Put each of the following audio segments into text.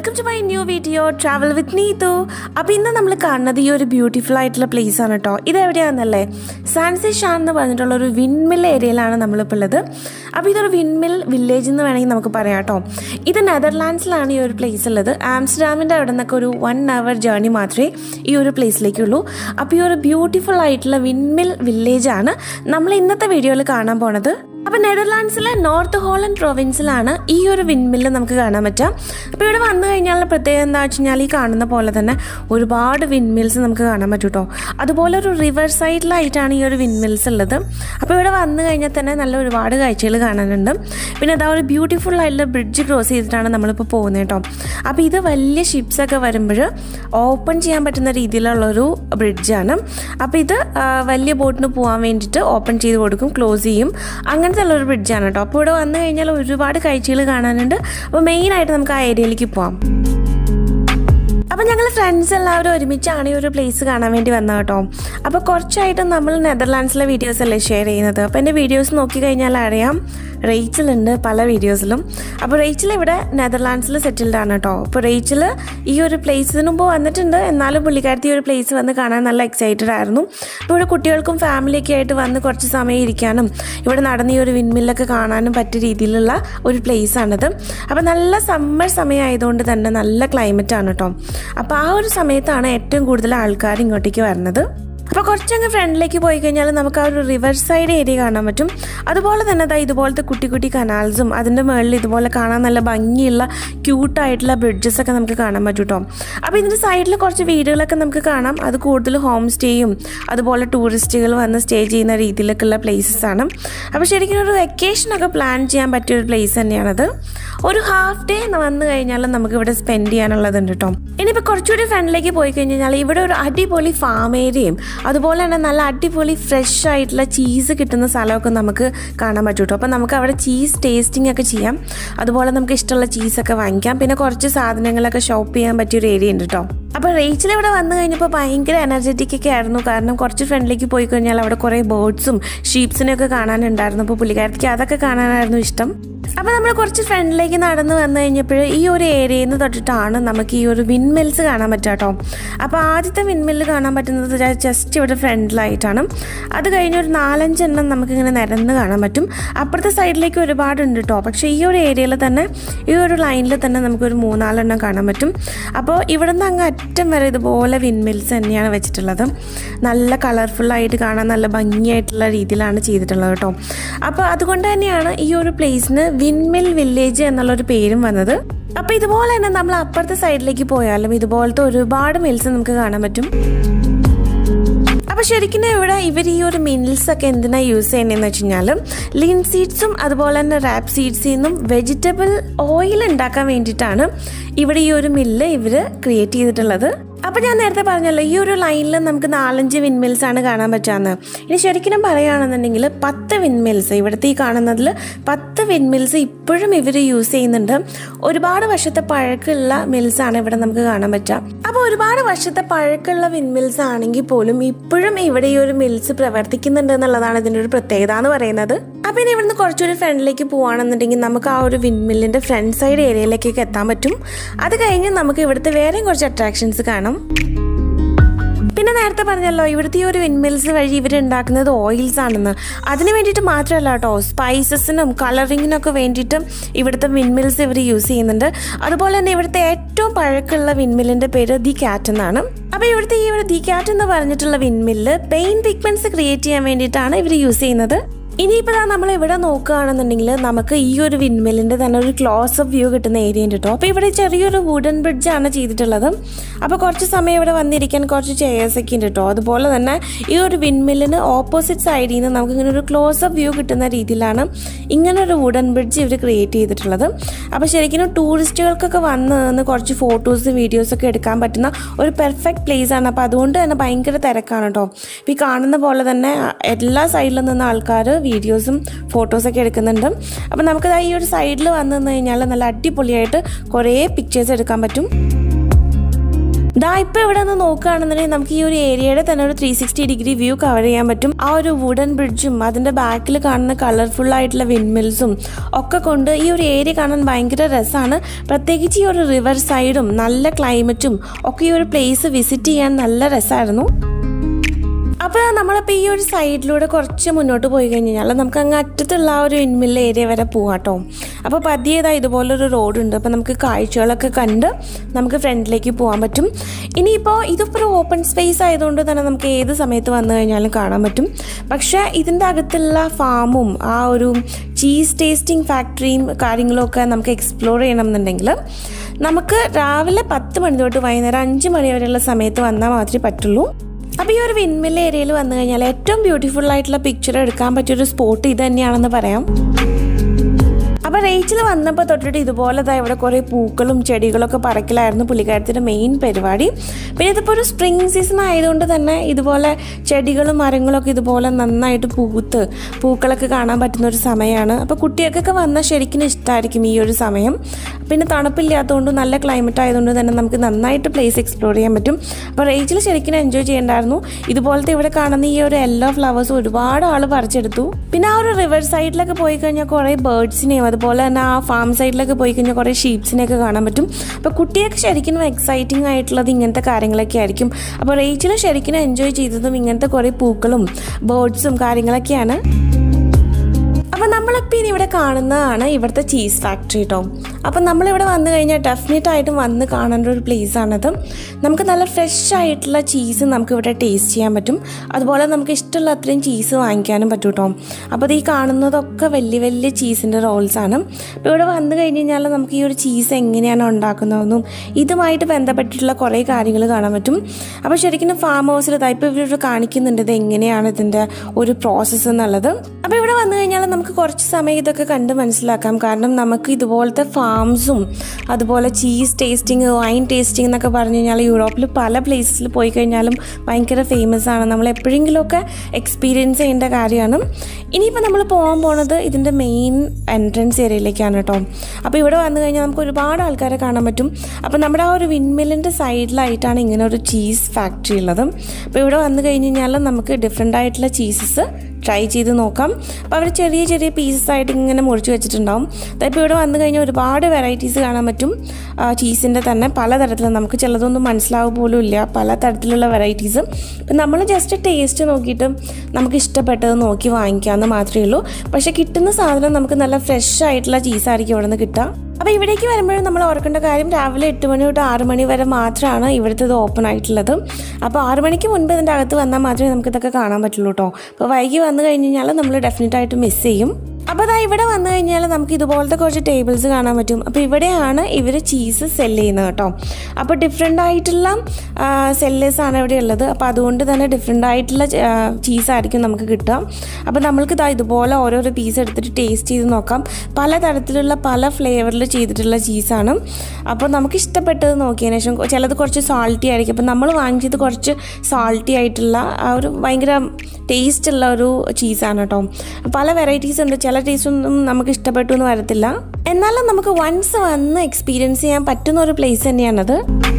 welcome to my new video travel with Neethu അപ്പോൾ ഇന്ന് നമ്മൾ കാണുന്നത് ഈ ഒരു ബ്യൂട്ടിഫുൾ ആയിട്ടുള്ള പ്ലേസ് ആണ് കേട്ടോ ഇത് എവിടെയാണെന്നല്ലേ സാൻസി ഷാൻ എന്ന് പറഞ്ഞിട്ടുള്ള ഒരു വിൻമിൽ ഏരിയയിലാണ് നമ്മളിപ്പോൾ ഉള്ളത് അപ്പോൾ ഇതൊരു വിൻമിൽ വില്ലേജ് എന്ന് വേണമെങ്കിൽ നമുക്ക് പറയാം കേട്ടോ ഇത് നെതർലാൻഡ്സിലാണ് ഈ ഒരു പ്ലേസ് ഉള്ളത് ആംസ്റ്റർഡാമിൻ്റെ അവിടെ നിന്നൊക്കെ ഒരു വൺ അവർ ജേർണി മാത്രമേ ഈ ഒരു പ്ലേസിലേക്കുള്ളൂ അപ്പോൾ ഈ ഒരു ബ്യൂട്ടിഫുൾ ആയിട്ടുള്ള വിൻമിൽ വില്ലേജ് ആണ് നമ്മൾ ഇന്നത്തെ വീഡിയോയിൽ കാണാൻ പോണത് അപ്പോൾ നെതർലാൻഡ്സിലെ നോർത്ത് ഹോളണ്ട് പ്രൊവിൻസിലാണ് ഈ ഒരു വിൻമില്ല് നമുക്ക് കാണാൻ പറ്റുക അപ്പോൾ ഇവിടെ വന്നു കഴിഞ്ഞാൽ പ്രത്യേകത എന്താ വെച്ച് കഴിഞ്ഞാൽ ഈ കാണുന്ന പോലെ തന്നെ ഒരുപാട് വിൻമിൽസ് നമുക്ക് കാണാൻ പറ്റും കേട്ടോ അതുപോലെ ഒരു റിവർ സൈഡിലായിട്ടാണ് ഈ ഒരു വിൻമിൽസ് ഉള്ളത് അപ്പോൾ ഇവിടെ വന്നു കഴിഞ്ഞാൽ തന്നെ നല്ല ഒരുപാട് കാഴ്ചകൾ കാണാനുണ്ട് പിന്നെ അതാ ഒരു ബ്യൂട്ടിഫുൾ ആയിട്ടുള്ള ബ്രിഡ്ജ് ക്രോസ് ചെയ്തിട്ടാണ് നമ്മളിപ്പോൾ പോകുന്നത് കേട്ടോ അപ്പോൾ ഇത് വലിയ ഷിപ്സൊക്കെ വരുമ്പോൾ ഓപ്പൺ ചെയ്യാൻ പറ്റുന്ന രീതിയിലുള്ളൊരു ബ്രിഡ്ജാണ് അപ്പോൾ ഇത് ആ, വലിയ ബോട്ടിന് പോകാൻ വേണ്ടിയിട്ട് ഓപ്പൺ ചെയ്ത് കൊടുക്കും ക്ലോസ് ചെയ്യും അങ്ങനത്തെ ഉള്ളൊരു ബ്രിഡ്ജാണ് കേട്ടോ അപ്പോൾ ഇവിടെ വന്നു കഴിഞ്ഞാൽ ഒരുപാട് കാഴ്ചകൾ കാണാനുണ്ട് അപ്പോൾ മെയിനായിട്ട് നമുക്ക് ആ ഏരിയയിലേക്ക് പോകാം അപ്പം ഞങ്ങൾ ഫ്രണ്ട്സ് എല്ലാവരും ഒരുമിച്ചാണ് ഈ ഒരു പ്ലേസ് കാണാൻ വേണ്ടി വന്നത് കേട്ടോ അപ്പോൾ കുറച്ചായിട്ട് നമ്മൾ നെതർലാൻഡ്സിലെ വീഡിയോസ് അല്ലേ ഷെയർ ചെയ്യുന്നത് അപ്പോൾ എൻ്റെ വീഡിയോസ് നോക്കി കഴിഞ്ഞാൽ അറിയാം റേച്ചൽ ഉണ്ട് പല വീഡിയോസിലും അപ്പോൾ റേച്ചൽ ഇവിടെ നെതർലാൻഡ്സിൽ സെറ്റിൽഡ് ആണ് കേട്ടോ അപ്പോൾ റേച്ചൽ ഈ ഒരു പ്ലേസിന് മുമ്പ് വന്നിട്ടുണ്ട് എന്നാലും പുള്ളിക്കാരത്തി ഈ ഒരു പ്ലേസ് വന്ന് കാണാൻ നല്ല എക്സൈറ്റഡ് ആയിരുന്നു അപ്പോൾ ഇവിടെ കുട്ടികൾക്കും ഫാമിലിയൊക്കെ ആയിട്ട് വന്ന് കുറച്ച് സമയം ഇരിക്കാനും ഇവിടെ നടന്ന് ഈ ഒരു വിൻമില്ലൊക്കെ കാണാനും പറ്റിയ രീതിയിലുള്ള ഒരു പ്ലേസ് ആണിത് അപ്പോൾ നല്ല സമ്മർ സമയമായതുകൊണ്ട് തന്നെ നല്ല ക്ലൈമറ്റ് ആണ് കേട്ടോ അപ്പോൾ ആ ഒരു സമയത്താണ് ഏറ്റവും കൂടുതൽ ആൾക്കാർ ഇങ്ങോട്ടേക്ക് വരുന്നത് അപ്പോൾ കുറച്ചങ്ങ് ഫ്രണ്ടിലേക്ക് പോയി കഴിഞ്ഞാൽ നമുക്ക് ആ ഒരു റിവർ സൈഡ് ഏരിയ കാണാൻ പറ്റും അതുപോലെ തന്നെ ദാ ഇതുപോലത്തെ കുട്ടി കുട്ടി കനാൽസും അതിൻ്റെ മുകളിൽ ഇതുപോലെ കാണാൻ നല്ല ഭംഗിയുള്ള ക്യൂട്ടായിട്ടുള്ള ബ്രിഡ്ജസ് ഒക്കെ നമുക്ക് കാണാൻ പറ്റും കേട്ടോ അപ്പോൾ ഇതിൻ്റെ സൈഡിൽ കുറച്ച് വീടുകളൊക്കെ നമുക്ക് കാണാം അത് കൂടുതൽ ഹോം സ്റ്റേയും അതുപോലെ ടൂറിസ്റ്റുകൾ വന്ന് സ്റ്റേ ചെയ്യുന്ന രീതിയിലൊക്കെയുള്ള പ്ലേസസ് ആണ് അപ്പോൾ ശരിക്കും ഒരു വെക്കേഷനൊക്കെ പ്ലാൻ ചെയ്യാൻ പറ്റിയ ഒരു പ്ലേസ് തന്നെയാണത് ഒരു ഹാഫ് ഡേ വന്നു കഴിഞ്ഞാൽ നമുക്ക് ഇവിടെ സ്പെൻഡ് ചെയ്യാനുള്ളതുണ്ട് കേട്ടോ ഇനിയിപ്പോൾ കുറച്ചുകൂടി ഫ്രണ്ടിലേക്ക് പോയി കഴിഞ്ഞാൽ ഇവിടെ ഒരു അടിപൊളി ഫാം ഏരിയയും അതുപോലെ തന്നെ നല്ല അടിപൊളി ഫ്രഷ് ആയിട്ടുള്ള ചീസ് കിട്ടുന്ന സ്ഥലമൊക്കെ നമുക്ക് കാണാൻ പറ്റും കേട്ടോ അപ്പോൾ നമുക്ക് അവിടെ ചീസ് ടേസ്റ്റിംഗ് ഒക്കെ ചെയ്യാം അതുപോലെ നമുക്ക് ഇഷ്ടമുള്ള ചീസൊക്കെ വാങ്ങിക്കാം പിന്നെ കുറച്ച് സാധനങ്ങളൊക്കെ ഷോപ്പ് ചെയ്യാൻ പറ്റിയ ഒരു ഏരിയ ഉണ്ട് കേട്ടോ അപ്പോൾ റേച്ചിൽ ഇവിടെ വന്നു കഴിഞ്ഞപ്പോൾ ഭയങ്കര എനർജറ്റിക് ഒക്കെ ആയിരുന്നു കാരണം കുറച്ച് ഫ്രണ്ടിലേക്ക് പോയി കഴിഞ്ഞാൽ അവിടെ കുറേ ബേർഡ്സും ഷീപ്സിനെയൊക്കെ കാണാനുണ്ടായിരുന്നു അപ്പോൾ പുള്ളിക്കാരത്തിക്ക് അതൊക്കെ കാണാനായിരുന്നു ഇഷ്ടം അപ്പോൾ നമ്മൾ കുറച്ച് ഫ്രണ്ടിലേക്ക് നടന്ന് വന്നു കഴിഞ്ഞപ്പോൾ ഈ ഒരു ഏരിയയിൽ നിന്ന് തൊട്ടിട്ടാണ് നമുക്ക് ഈ ഒരു വിൻമിൽസ് കാണാൻ പറ്റുക കേട്ടോ അപ്പോൾ ആദ്യത്തെ വിൻമില്ല് കാണാൻ പറ്റുന്നത് ജസ്റ്റ് ഇവിടെ ഫ്രണ്ടിലായിട്ടാണ് അത് കഴിഞ്ഞ് ഒരു നാലഞ്ചെണ്ണം നമുക്കിങ്ങനെ നിരന്ന് കാണാൻ പറ്റും അപ്പുറത്തെ സൈഡിലേക്ക് ഒരുപാടുണ്ട് കേട്ടോ പക്ഷേ ഈ ഒരു ഏരിയയിൽ തന്നെ ഈ ഒരു ലൈനിൽ തന്നെ നമുക്കൊരു മൂന്നാലെണ്ണം കാണാൻ പറ്റും അപ്പോൾ ഇവിടെ നിന്ന് അങ്ങ് അറ്റം വരെ ഇതുപോലെ വിൻമിൽസ് തന്നെയാണ് വെച്ചിട്ടുള്ളത് നല്ല കളർഫുള്ളായിട്ട് കാണാൻ നല്ല ഭംഗിയായിട്ടുള്ള രീതിയിലാണ് ചെയ്തിട്ടുള്ളത് കേട്ടോ അപ്പോൾ അതുകൊണ്ട് തന്നെയാണ് ഈ ഒരു പ്ലേസിന് വിൻമിൽ വില്ലേജ് എന്നുള്ളൊരു പേരും വന്നത് അപ്പോൾ ഇതുപോലെ തന്നെ നമ്മൾ അപ്പുറത്തെ സൈഡിലേക്ക് പോയാലും ഇതുപോലത്തെ ഒരുപാട് മിൽസ് നമുക്ക് കാണാൻ പറ്റും അപ്പോൾ ശരിക്കും ഇവിടെ ഇവർ ഈ ഒരു മിനൽസ് ഒക്കെ എന്തിനാ യൂസ് ചെയ്യുന്നതെന്ന് വെച്ച് കഴിഞ്ഞാൽ ലിൻ സീഡ്സും അതുപോലെ തന്നെ റാപ്പ് സീഡ്സിൽ നിന്നും വെജിറ്റബിൾ ഓയിൽ ഉണ്ടാക്കാൻ വേണ്ടിയിട്ടാണ് ഇവിടെ ഈ ഒരു മില്ല് ഇവർ ക്രിയേറ്റ് ചെയ്തിട്ടുള്ളത് അപ്പോൾ ഞാൻ നേരത്തെ പറഞ്ഞല്ലോ ഈ ഒരു ലൈനിൽ നമുക്ക് നാലഞ്ച് വിൻമിൽസ് ആണ് കാണാൻ പറ്റാന്ന് ഇനി ശരിക്കും പറയുകയാണെന്നുണ്ടെങ്കിൽ പത്ത് വിൻമിൽസ് ഇവിടുത്തെ ഈ കാണുന്നതിൽ പത്ത് വിൻമിൽസ് ഇപ്പോഴും ഇവർ യൂസ് ചെയ്യുന്നുണ്ട് ഒരുപാട് വർഷത്തെ പഴക്കമുള്ള മിൽസ് ആണ് ഇവിടെ നമുക്ക് കാണാൻ പറ്റുക അപ്പോൾ ഒരുപാട് വർഷത്തെ പഴക്കമുള്ള വിൻമിൽസ് ആണെങ്കിൽ പോലും ഇപ്പോഴും ഇവിടെ ഈ ഒരു മിൽസ് പ്രവർത്തിക്കുന്നുണ്ട് എന്നുള്ളതാണ് ഇതിൻ്റെ ഒരു പ്രത്യേകത എന്ന് പറയുന്നത് അപ്പോൾ ഇനി ഇവിടുന്ന് കുറച്ചൊരു ഫ്രണ്ടിലേക്ക് പോവുകയാണെന്നുണ്ടെങ്കിൽ നമുക്ക് ആ ഒരു വിൻമില്ലിൻ്റെ ഫ്രണ്ട് സൈഡ് ഏരിയയിലേക്കൊക്കെ എത്താൻ പറ്റും അത് കഴിഞ്ഞ് നമുക്ക് ഇവിടുത്തെ വേറെയും കുറച്ച് അട്രാക്ഷൻസ് കാണാം പിന്നെ നേരത്തെ പറഞ്ഞല്ലോ ഇവിടുത്തെ ഈ ഒരു വിൻമിൽസ് വഴി ഇവർ ഉണ്ടാക്കുന്നത് ഓയിൽസ് ആണെന്ന് അതിന് വേണ്ടിയിട്ട് മാത്രമല്ല കേട്ടോ സ്പൈസസിനും കളറിങ്ങിനൊക്കെ വേണ്ടിയിട്ട് ഇവിടുത്തെ വിൻമിൽസ് ഇവർ യൂസ് ചെയ്യുന്നുണ്ട് അതുപോലെ തന്നെ ഇവിടുത്തെ ഏറ്റവും പഴക്കമുള്ള വിൻമില്ലിൻ്റെ പേര് ദി കാറ്റ് എന്നാണ് അപ്പോൾ ഇവിടുത്തെ ഈ ഒരു ദി കാറ്റ് എന്ന് പറഞ്ഞിട്ടുള്ള വിൻമില്ല് പെയിൻ പിഗ്മെന്റ്സ് ക്രിയേറ്റ് ചെയ്യാൻ വേണ്ടിയിട്ടാണ് ഇവർ യൂസ് ചെയ്യുന്നത് ഇനിയിപ്പോൾ നമ്മൾ ഇവിടെ നോക്കുകയാണെന്നുണ്ടെങ്കിൽ നമുക്ക് ഈ ഒരു വിൻമില്ലിൻ്റെ തന്നെ ഒരു ക്ലോസ് അപ്പ് വ്യൂ കിട്ടുന്ന ഏരിയ ഉണ്ട് കേട്ടോ അപ്പോൾ ഇവിടെ ചെറിയൊരു വുഡൻ ബ്രിഡ്ജ് ആണ് ചെയ്തിട്ടുള്ളത് അപ്പോൾ കുറച്ച് സമയം ഇവിടെ വന്നിരിക്കാൻ കുറച്ച് ചെയേഴ്സ് ഒക്കെ ഉണ്ട് കേട്ടോ അതുപോലെ തന്നെ ഈ ഒരു വിൻമില്ലിന് ഓപ്പോസിറ്റ് സൈഡിൽ നിന്ന് നമുക്ക് ഇങ്ങനെ ഒരു ക്ലോസ് അപ്പ് വ്യൂ കിട്ടുന്ന രീതിയിലാണ് ഇങ്ങനെ ഒരു വുഡൻ ബ്രിഡ്ജ് ഇവർ ക്രിയേറ്റ് ചെയ്തിട്ടുള്ളത് അപ്പോൾ ശരിക്കും ടൂറിസ്റ്റുകൾക്കൊക്കെ വന്ന് നിന്ന് കുറച്ച് ഫോട്ടോസ് വീഡിയോസ് ഒക്കെ എടുക്കാൻ പറ്റുന്ന ഒരു പെർഫെക്റ്റ് പ്ലേസ് ആണ് അപ്പോൾ അതുകൊണ്ട് തന്നെ ഭയങ്കര തിരക്കാണ് കേട്ടോ ഇപ്പോൾ ഈ കാണുന്ന പോലെ തന്നെ എല്ലാ സൈഡിലും നിന്ന് ആൾക്കാർ വീഡിയോസും ഫോട്ടോസൊക്കെ എടുക്കുന്നുണ്ട് അപ്പോൾ നമുക്ക് ഈ ഒരു സൈഡിൽ വന്നു നിന്ന് കഴിഞ്ഞാൽ നല്ല അടിപൊളിയായിട്ട് കുറേ പിക്ചേഴ്സ് എടുക്കാൻ പറ്റും ദാ ഇപ്പോൾ ഇവിടെ നിന്ന് നോക്കുകയാണെന്നുണ്ടെങ്കിൽ നമുക്ക് ഈ ഒരു ഏരിയയുടെ തന്നെ ഒരു three sixty degree view cover ചെയ്യാൻ പറ്റും ആ ഒരു വുഡൻ ബ്രിഡ്ജും അതിൻ്റെ ബാക്കിൽ കാണുന്ന കളർഫുൾ ആയിട്ടുള്ള വിൻമിൽസും ഒക്കെ കൊണ്ട് ഈ ഒരു ഏരിയ കാണാൻ ഭയങ്കര രസമാണ് പ്രത്യേകിച്ച് ഈ ഒരു റിവർ സൈഡും നല്ല ക്ലൈമറ്റും ഒക്കെ ഈ ഒരു പ്ലേസ് വിസിറ്റ് ചെയ്യാൻ നല്ല രസമായിരുന്നു അപ്പോൾ നമ്മളിപ്പോൾ ഈ ഒരു സൈഡിലൂടെ കുറച്ച് മുന്നോട്ട് പോയി കഴിഞ്ഞാൽ നമുക്ക് അങ്ങ് അറ്റത്തുള്ള ആ ഒരു ഇൻമില്ല ഏരിയ വരെ പോകാം കേട്ടോ അപ്പോൾ പതിയതാ ഇതുപോലൊരു റോഡുണ്ട് അപ്പോൾ നമുക്ക് കാഴ്ചകളൊക്കെ കണ്ട് നമുക്ക് ഫ്രണ്ടിലേക്ക് പോകാൻ പറ്റും ഇനിയിപ്പോൾ ഇതിപ്പോൾ ഒരു ഓപ്പൺ സ്പേസ് ആയതുകൊണ്ട് തന്നെ നമുക്ക് ഏത് സമയത്ത് വന്നു കഴിഞ്ഞാലും കാണാൻ പറ്റും പക്ഷേ ഇതിൻ്റെ അകത്തുള്ള ഫാമും ആ ഒരു ചീസ് ടേസ്റ്റിംഗ് ഫാക്ടറിയും കാര്യങ്ങളും ഒക്കെ നമുക്ക് എക്സ്പ്ലോർ ചെയ്യണം എന്നുണ്ടെങ്കിൽ നമുക്ക് രാവിലെ പത്ത് മണി തൊട്ട് വൈകുന്നേരം അഞ്ച് മണി വരെയുള്ള സമയത്ത് വന്നാൽ മാത്രമേ പറ്റുള്ളൂ അപ്പോൾ ഈ ഒരു വിൻമിൽ ഏരിയയിൽ വന്നു കഴിഞ്ഞാൽ ഏറ്റവും ബ്യൂട്ടിഫുൾ ആയിട്ടുള്ള പിക്ചർ എടുക്കാൻ പറ്റിയൊരു സ്പോട്ട് ഇത് തന്നെയാണെന്ന് പറയാം അപ്പോൾ റേച്ചിൽ വന്നപ്പോൾ തൊട്ടിട്ട് ഇതുപോലെ ദാ ഇവിടെ കുറേ പൂക്കളും ചെടികളൊക്കെ പറക്കലായിരുന്നു പുള്ളിക്കാരത്തിൻ്റെ മെയിൻ പരിപാടി പിന്നെ ഇതിപ്പോൾ ഒരു സ്പ്രിംഗ് സീസൺ ആയതുകൊണ്ട് തന്നെ ഇതുപോലെ ചെടികളും മരങ്ങളൊക്കെ ഇതുപോലെ നന്നായിട്ട് പൂത്ത് പൂക്കളൊക്കെ കാണാൻ പറ്റുന്ന ഒരു സമയമാണ് അപ്പോൾ കുട്ടികൾക്കൊക്കെ വന്നാൽ ശരിക്കും ഇഷ്ടമായിരിക്കും ഈ ഒരു സമയം പിന്നെ തണുപ്പില്ലാത്തതുകൊണ്ട് നല്ല ക്ലൈമറ്റ് ആയതുകൊണ്ട് തന്നെ നമുക്ക് നന്നായിട്ട് പ്ലേസ് എക്സ്പ്ലോർ ചെയ്യാൻ പറ്റും അപ്പോൾ റേച്ചിൽ ശരിക്കും എൻജോയ് ചെയ്യണ്ടായിരുന്നു ഇതുപോലത്തെ ഇവിടെ കാണുന്ന ഈ ഒരു യെല്ലോ ഫ്ലവേഴ്സ് ഒരുപാട് ആൾ പറിച്ചെടുത്തു പിന്നെ ആ ഒരു റിവർ സൈഡിലൊക്കെ പോയി കഴിഞ്ഞാൽ കുറേ ബേർഡ്സിനെയും അതുപോലെ തന്നെ ആ ഫാം സൈഡിലൊക്കെ പോയി കഴിഞ്ഞാൽ കുറേ ഷീപ്സിനെയൊക്കെ കാണാൻ പറ്റും അപ്പോൾ കുട്ടികൾക്ക് ശരിക്കും എക്സൈറ്റിംഗ് ആയിട്ടുള്ളത് ഇങ്ങനത്തെ കാര്യങ്ങളൊക്കെ ആയിരിക്കും അപ്പോൾ റേച്ചിൽ ശരിക്കും എൻജോയ് ചെയ്തതും ഇങ്ങനത്തെ കുറേ പൂക്കളും ബേർഡ്സും കാര്യങ്ങളൊക്കെയാണ് അപ്പോൾ നമ്മളിപ്പോൾ ഇനി ഇവിടെ കാണുന്നതാണ് ഇവിടുത്തെ ചീസ് ഫാക്ടറി കേട്ടോ അപ്പം നമ്മളിവിടെ വന്നു കഴിഞ്ഞാൽ ഡെഫിനറ്റ് ആയിട്ടും വന്ന് കാണേണ്ട ഒരു പ്ലേസ് ആണത് നമുക്ക് നല്ല ഫ്രഷ് ആയിട്ടുള്ള ചീസ് നമുക്ക് ഇവിടെ ടേസ്റ്റ് ചെയ്യാൻ പറ്റും അതുപോലെ നമുക്ക് ഇഷ്ടമുള്ള അത്രയും ചീസ് വാങ്ങിക്കാനും പറ്റും കേട്ടോ അപ്പോൾ ഇത് ഈ കാണുന്നതൊക്കെ വലിയ വലിയ ചീസിൻ്റെ റോൾസ് ആണ് അപ്പോൾ ഇവിടെ വന്നു കഴിഞ്ഞ് കഴിഞ്ഞാൽ നമുക്ക് ഈ ഒരു ചീസ് എങ്ങനെയാണ് ഉണ്ടാക്കുന്നതെന്നും ഇതുമായിട്ട് ബന്ധപ്പെട്ടിട്ടുള്ള കുറേ കാര്യങ്ങൾ കാണാൻ പറ്റും അപ്പോൾ ശരിക്കും ഫാം ഹൗസിൽ ഇപ്പോൾ ഇവർ കാണിക്കുന്നുണ്ട് ഇത് എങ്ങനെയാണ് ഇതിൻ്റെ ഒരു പ്രോസസ്സ് എന്നുള്ളത് അപ്പോൾ ഇവിടെ വന്നു കഴിഞ്ഞാൽ നമുക്ക് കുറച്ച് സമയം ഇതൊക്കെ കണ്ട് മനസ്സിലാക്കാം കാരണം നമുക്ക് ഇതുപോലത്തെ ഫാംസും അതുപോലെ ചീസ് ടേസ്റ്റിംഗ് വൈൻ ടേസ്റ്റിംഗ് എന്നൊക്കെ പറഞ്ഞു കഴിഞ്ഞാൽ യൂറോപ്പിൽ പല പ്ലേസിൽ പോയി കഴിഞ്ഞാലും ഭയങ്കര ഫേമസ് ആണ് നമ്മൾ എപ്പോഴെങ്കിലുമൊക്കെ എക്സ്പീരിയൻസ് ചെയ്യേണ്ട കാര്യമാണ് ഇനിയിപ്പോൾ നമ്മൾ പോകാൻ പോണത് ഇതിൻ്റെ മെയിൻ എൻട്രൻസ് ഏരിയയിലേക്കാണ് കേട്ടോ അപ്പോൾ ഇവിടെ വന്നു കഴിഞ്ഞാൽ നമുക്ക് ഒരുപാട് ആൾക്കാരെ കാണാൻ പറ്റും അപ്പോൾ നമ്മുടെ ആ ഒരു വിൻമില്ലിൻ്റെ സൈഡിലായിട്ടാണ് ഇങ്ങനെ ഒരു ചീസ് ഫാക്ടറി ഉള്ളത് അപ്പോൾ ഇവിടെ വന്നു കഴിഞ്ഞ് കഴിഞ്ഞാൽ നമുക്ക് ഡിഫറെൻ്റ് ആയിട്ടുള്ള ചീസസ് ട്രൈ ചെയ്ത് നോക്കാം അപ്പോൾ അവർ ചെറിയ ചെറിയ പീസസ് ആയിട്ട് ഇങ്ങനെ മുറിച്ച് വെച്ചിട്ടുണ്ടാവും അതായത് ഇവിടെ വന്നു കഴിഞ്ഞാൽ ഒരുപാട് വെറൈറ്റീസ് കാണാൻ പറ്റും ചീസിൻ്റെ തന്നെ പലതരത്തിലും നമുക്ക് ചിലതൊന്നും മനസ്സിലാവുക പോലും ഇല്ല പല തരത്തിലുള്ള വെറൈറ്റീസ് അപ്പം നമ്മൾ ജസ്റ്റ് ടേസ്റ്റ് നോക്കിയിട്ട് നമുക്ക് ഇഷ്ടപ്പെട്ടത് നോക്കി വാങ്ങിക്കാമെന്ന് മാത്രമേ ഉള്ളൂ പക്ഷേ കിട്ടുന്ന സാധനം നമുക്ക് നല്ല ഫ്രഷ് ആയിട്ടുള്ള ചീസായിരിക്കും ഇവിടെ നിന്ന് കിട്ടുക അപ്പോൾ ഇവിടേക്ക് വരുമ്പോഴും നമ്മൾ ഓർക്കേണ്ട കാര്യം രാവിലെ എട്ട് മണി തൊട്ട് ആറ് മണി വരെ മാത്രമാണ് ഇവിടുത്തെ ഇത് ഓപ്പൺ ആയിട്ടുള്ളത് അപ്പോൾ ആറ് മണിക്ക് മുൻപ് ഇതിൻ്റെ അകത്ത് വന്നാൽ മാത്രമേ നമുക്ക് ഇതൊക്കെ കാണാൻ പറ്റുള്ളൂ കേട്ടോ അപ്പോൾ വൈകി വന്നു കഴിഞ്ഞ് കഴിഞ്ഞാൽ നമ്മൾ ഡെഫിനറ്റ് ആയിട്ട് മിസ് ചെയ്യും അപ്പോൾ അതാ ഇവിടെ വന്നു കഴിഞ്ഞാൽ നമുക്ക് ഇതുപോലത്തെ കുറച്ച് ടേബിൾസ് കാണാൻ പറ്റും അപ്പോൾ ഇവിടെയാണ് ഇവർ ചീസ് സെല് ചെയ്യുന്നത് കേട്ടോ അപ്പോൾ ഡിഫറെൻ്റ് ആയിട്ടുള്ള സെല്ലേഴ്സ് ആണ് ഇവിടെ ഉള്ളത് അപ്പോൾ അതുകൊണ്ട് തന്നെ ഡിഫറെൻ്റ് ആയിട്ടുള്ള ചീസ് ആയിരിക്കും നമുക്ക് കിട്ടുക അപ്പോൾ നമ്മൾക്ക് ഇതാ ഇതുപോലെ ഓരോരോ പീസ് എടുത്തിട്ട് ടേസ്റ്റ് ചെയ്ത് നോക്കാം പല തരത്തിലുള്ള പല ഫ്ലേവറിൽ ചെയ്തിട്ടുള്ള ചീസാണ് അപ്പോൾ നമുക്ക് ഇഷ്ടപ്പെട്ടത് നോക്കിയതിന് ശേഷം ചിലത് കുറച്ച് സാൾട്ടി ആയിരിക്കും അപ്പോൾ നമ്മൾ വാങ്ങിച്ചത് കുറച്ച് സാൾട്ടി ആയിട്ടുള്ള ആ ഒരു ഭയങ്കര ടേസ്റ്റ് ഉള്ള ഒരു ചീസാണ് കേട്ടോ പല വെറൈറ്റീസ് ഉണ്ട് ചില ടേസ്റ്റ് ഒന്നും നമുക്ക് ഇഷ്ടപ്പെട്ടു എന്ന് വരത്തില്ല എന്നാലും നമുക്ക് വൺസ് വന്ന് എക്സ്പീരിയൻസ് ചെയ്യാൻ പറ്റുന്ന ഒരു പ്ലേസ് തന്നെയാണത്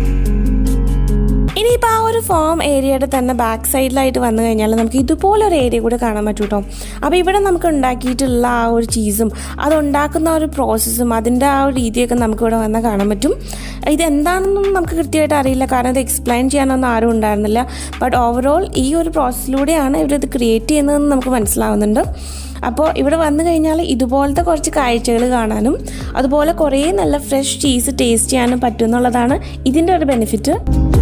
ഇനിയിപ്പോൾ ആ ഒരു ഫാം ഏരിയയുടെ തന്നെ ബാക്ക് സൈഡിലായിട്ട് വന്നു കഴിഞ്ഞാൽ നമുക്ക് ഇതുപോലെ ഒരു ഏരിയ കൂടെ കാണാൻ പറ്റും കേട്ടോ അപ്പോൾ ഇവിടെ നമുക്ക് ഉണ്ടാക്കിയിട്ടുള്ള ആ ഒരു ചീസും അതുണ്ടാക്കുന്ന ആ ഒരു പ്രോസസ്സും അതിൻ്റെ ആ ഒരു രീതിയൊക്കെ നമുക്ക് ഇവിടെ വന്നാൽ കാണാൻ പറ്റും ഇത് എന്താണെന്നും നമുക്ക് കൃത്യമായിട്ട് അറിയില്ല കാരണം ഇത് എക്സ്പ്ലെയിൻ ചെയ്യാനൊന്നും ആരും ഉണ്ടായിരുന്നില്ല ബട്ട് ഓവറോൾ ഈ ഒരു പ്രോസസ്സിലൂടെയാണ് ഇവരിത് ക്രിയേറ്റ് ചെയ്യുന്നതെന്ന് നമുക്ക് മനസ്സിലാവുന്നുണ്ട് അപ്പോൾ ഇവിടെ വന്നു കഴിഞ്ഞാൽ ഇതുപോലത്തെ കുറച്ച് കാഴ്ചകൾ കാണാനും അതുപോലെ കുറേ നല്ല ഫ്രഷ് ചീസ് ടേസ്റ്റ് ചെയ്യാനും പറ്റും എന്നുള്ളതാണ് ഇതിൻ്റെ ഒരു ബെനിഫിറ്റ്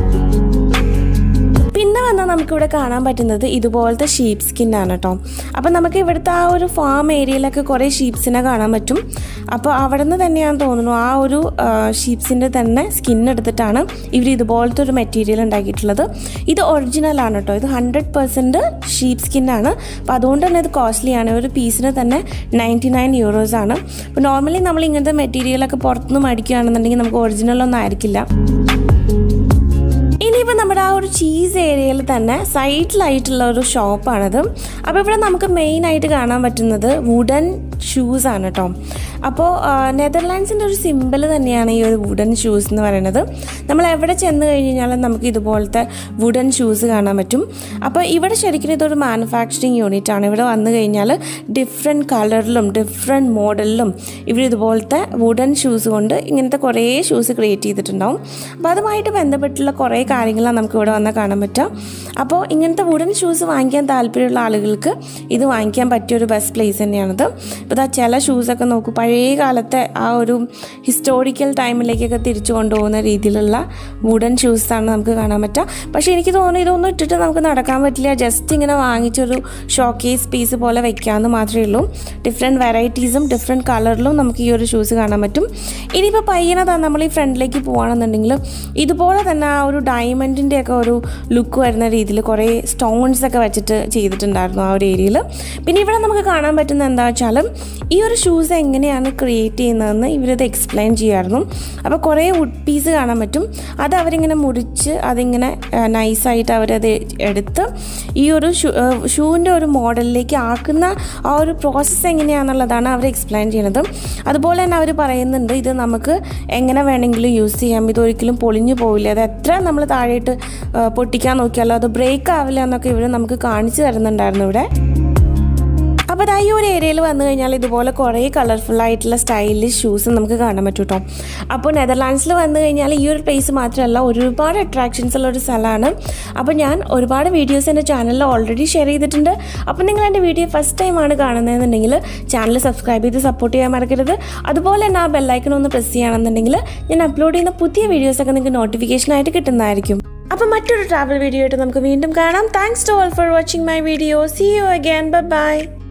പിന്നെ വന്നാൽ നമുക്കിവിടെ കാണാൻ പറ്റുന്നത് ഇതുപോലത്തെ ഷീപ്പ് സ്കിന്നാണ് കേട്ടോ അപ്പോൾ നമുക്ക് ഇവിടുത്തെ ആ ഒരു ഫാം ഏരിയയിലൊക്കെ കുറേ ഷീപ്സിനെ കാണാൻ പറ്റും അപ്പോൾ അവിടെ നിന്ന് തന്നെയാണെന്ന് തോന്നുന്നു ആ ഒരു ഷീപ്സിൻ്റെ തന്നെ സ്കിൻ എടുത്തിട്ടാണ് ഇവർ ഇതുപോലത്തെ ഒരു മെറ്റീരിയൽ ഉണ്ടാക്കിയിട്ടുള്ളത് ഇത് ഒറിജിനലാണ് കേട്ടോ ഇത് ഹൺഡ്രഡ് പെർസെൻറ്റ് ഷീപ്പ് സ്കിന്നാണ് അപ്പോൾ അതുകൊണ്ട് തന്നെ ഇത് കോസ്റ്റ്ലിയാണ് ഒരു പീസിന് തന്നെ നയൻറ്റി നയൻ യൂറോസ് ആണ് അപ്പോൾ നോർമലി നമ്മൾ ഇങ്ങനത്തെ മെറ്റീരിയലൊക്കെ പുറത്തുനിന്ന് മേടിക്കുകയാണെന്നുണ്ടെങ്കിൽ നമുക്ക് ഒറിജിനൽ ഒന്നും ആയിരിക്കില്ല ഇനിയിപ്പോൾ നമ്മൾ നമ്മുടെ ആ ഒരു ചീസ് ഏരിയയിൽ തന്നെ സൈഡിലായിട്ടുള്ള ഒരു ഷോപ്പാണത് അപ്പോൾ ഇവിടെ നമുക്ക് മെയിനായിട്ട് കാണാൻ പറ്റുന്നത് വുഡൻ ഷൂസ് ആണ് കേട്ടോ അപ്പോൾ നെതർലാൻഡ്സിൻ്റെ ഒരു സിമ്പിൾ തന്നെയാണ് ഈ ഒരു വുഡൻ ഷൂസ് എന്ന് പറയുന്നത് നമ്മൾ എവിടെ ചെന്ന് കഴിഞ്ഞ് കഴിഞ്ഞാലും നമുക്ക് ഇതുപോലത്തെ വുഡൻ ഷൂസ് കാണാൻ പറ്റും അപ്പോൾ ഇവിടെ ശരിക്കും ഇതൊരു മാനുഫാക്ചറിങ് യൂണിറ്റ് ആണ് ഇവിടെ വന്നു കഴിഞ്ഞാൽ ഡിഫറെൻറ്റ് കളറിലും ഡിഫറെൻറ്റ് മോഡലിലും ഇവർ ഇതുപോലത്തെ വുഡൻ ഷൂസ് കൊണ്ട് ഇങ്ങനത്തെ കുറേ ഷൂസ് ക്രിയേറ്റ് ചെയ്തിട്ടുണ്ടാവും അപ്പോൾ അതുമായിട്ട് ബന്ധപ്പെട്ടുള്ള കുറേ കാര്യങ്ങളാണ് നമുക്ക് ഇവിടെ വന്നാൽ കാണാൻ പറ്റുക അപ്പോൾ ഇങ്ങനത്തെ വുഡൻ ഷൂസ് വാങ്ങിക്കാൻ താല്പര്യമുള്ള ആളുകൾക്ക് ഇത് വാങ്ങിക്കാൻ പറ്റിയ ഒരു ബെസ്റ്റ് പ്ലേസ് തന്നെയാണിത് ഇപ്പോൾ ഇതാ ചില ഷൂസൊക്കെ നോക്കൂ പഴയ കാലത്തെ ആ ഒരു ഹിസ്റ്റോറിക്കൽ ടൈമിലേക്കൊക്കെ തിരിച്ചു കൊണ്ടുപോകുന്ന രീതിയിലുള്ള വുഡൻ ഷൂസാണ് നമുക്ക് കാണാൻ പറ്റുക പക്ഷേ എനിക്ക് തോന്നുന്നു ഇതൊന്നും ഇട്ടിട്ട് നമുക്ക് നടക്കാൻ പറ്റില്ല ജസ്റ്റ് ഇങ്ങനെ വാങ്ങിച്ചൊരു ഷോക്കേസ് പീസ് പോലെ വെക്കാമെന്ന് മാത്രമേ ഉള്ളൂ ഡിഫറെൻറ്റ് വെറൈറ്റീസും ഡിഫറെൻറ്റ് കളറിലും നമുക്ക് ഈ ഒരു ഷൂസ് കാണാൻ പറ്റും ഇനിയിപ്പോൾ പയ്യനതാ നമ്മൾ ഈ ഫ്രണ്ടിലേക്ക് പോകുകയാണെന്നുണ്ടെങ്കിൽ ഇതുപോലെ തന്നെ ആ ഒരു ഡയമണ്ടിൻ്റെ ഒക്കെ ഒരു ലുക്ക് വരുന്ന രീതിയിൽ കുറേ സ്റ്റോൺസ് ഒക്കെ വെച്ചിട്ട് ചെയ്തിട്ടുണ്ടായിരുന്നു ആ ഒരു ഏരിയയിൽ പിന്നെ ഇവിടെ നമുക്ക് കാണാൻ പറ്റുന്ന എന്താ വെച്ചാൽ ഈ ഒരു ഷൂസ് എങ്ങനെയാണ് ക്രിയേറ്റ് ചെയ്യുന്നതെന്ന് ഇവരത് എക്സ്പ്ലെയിൻ ചെയ്യായിരുന്നു അപ്പോൾ കുറേ വുഡ് പീസ് കാണാൻ പറ്റും അത് അവരിങ്ങനെ മുറിച്ച് അതിങ്ങനെ നൈസായിട്ട് അവരത് എടുത്ത് ഈ ഒരു ഷൂ ഷൂവിൻ്റെ ഒരു മോഡലിലേക്ക് ആക്കുന്ന ആ ഒരു പ്രോസസ്സ് എങ്ങനെയാണെന്നുള്ളതാണ് അവർ എക്സ്പ്ലെയിൻ ചെയ്യുന്നത് അതുപോലെ തന്നെ അവർ പറയുന്നുണ്ട് ഇത് നമുക്ക് എങ്ങനെ വേണമെങ്കിലും യൂസ് ചെയ്യാം ഇതൊരിക്കലും പൊളിഞ്ഞു പോവില്ല അത് എത്ര നമ്മൾ താഴെയിട്ട് ആ, പൊട്ടിക്കാൻ നോക്കിയാലോ അത് ബ്രേക്ക് ആവില്ല എന്നൊക്കെ ഇവർ നമുക്ക് കാണിച്ചു തരുന്നുണ്ടായിരുന്നു ഇവിടെ അപ്പോൾ ദാ ഈ ഒരു ഏരിയയിൽ വന്നു കഴിഞ്ഞാൽ ഇതുപോലെ കുറേ കളർഫുൾ ആയിട്ടുള്ള സ്റ്റൈലിഷ് ഷൂസ് നമുക്ക് കാണാൻ പറ്റും കേട്ടോ അപ്പോൾ നെതർലാൻഡ്സിൽ വന്നു കഴിഞ്ഞാൽ ഈ ഒരു പ്ലേസ് മാത്രമല്ല ഒരുപാട് അട്രാക്ഷൻസ് ഉള്ള ഒരു സ്ഥലമാണ് അപ്പോൾ ഞാൻ ഒരുപാട് വീഡിയോസ് എൻ്റെ ചാനലിൽ ഓൾറെഡി ഷെയർ ചെയ്തിട്ടുണ്ട് അപ്പോൾ നിങ്ങൾ എൻ്റെ വീഡിയോ ഫസ്റ്റ് ടൈമാണ് കാണുന്നതെന്നുണ്ടെങ്കിൽ ചാനൽ സബ്സ്ക്രൈബ് ചെയ്ത് സപ്പോർട്ട് ചെയ്യാൻ മറക്കരുത് അതുപോലെ തന്നെ ആ ബെല്ലൈക്കൺ ഒന്ന് പ്രസ് ചെയ്യുകയാണെന്നുണ്ടെങ്കിൽ ഞാൻ അപ്ലോഡ് ചെയ്യുന്ന പുതിയ വീഡിയോസൊക്കെ നിങ്ങൾക്ക് നോട്ടിഫിക്കേഷനായിട്ട് കിട്ടുന്നതായിരിക്കും അപ്പോൾ മറ്റൊരു ട്രാവൽ വീഡിയോ ആയിട്ട് നമുക്ക് വീണ്ടും കാണാം thanks to all for watching my video see you again by